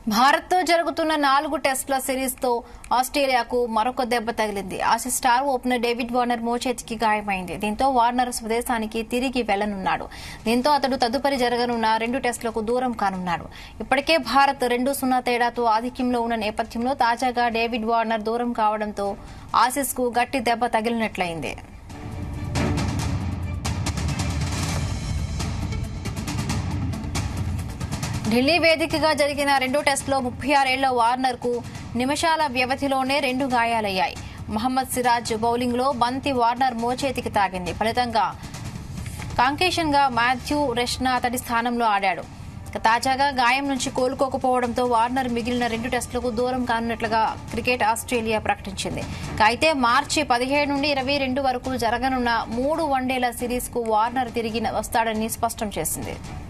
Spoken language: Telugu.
భారత్తో జరుగుతున్న నాలుగు టెస్టుల సిరీస్ తో ఆస్ట్రేలియాకు మరొక దెబ్బ తగిలింది Aussies star opener David Warner మోచేతికి గాయమైంది దీంతో వార్నర్ స్వదేశానికి తిరిగి వెళ్లనున్నాడు దీంతో అతడు తదుపరి జరగనున్న రెండు టెస్టులకు దూరం కానున్నాడు ఇప్పటికే భారత్ రెండు సున్నా తేడాతో ఆధిక్యంలో ఉన్న నేపథ్యంలో తాజాగా డేవిడ్ వార్నర్ దూరం కావడంతో ఆసీస్ కు గట్టి దెబ్బ తగిలినట్లయింది ఢిల్లీ వేదికగా జరిగిన రెండో టెస్టులో ముప్పై ఆరేళ్ల వార్నర్ కు నిమిషాల వ్యవధిలోనే రెండు గాయాలయ్యాయి మహమ్మద్ సిరాజ్ బౌలింగ్ లో బంతి వార్నర్ మోచేతికి తాకింది ఫలితంగా కాంకేషన్ గా మాథ్యూ రెష్నా అతడి స్థానంలో ఆడాడు ఇక తాజాగా గాయం నుంచి కోలుకోకపోవడంతో వార్నర్ మిగిలిన రెండు టెస్టులకు దూరం కానున్నట్లుగా క్రికెట్ ఆస్ట్రేలియా ప్రకటించింది ఇక అయితే మార్చి పదిహేడు నుండి ఇరవై రెండు వరకు జరగనున్న మూడు వన్డేల సిరీస్ కు వార్నర్ తిరిగి వస్తాడని స్పష్టం చేసింది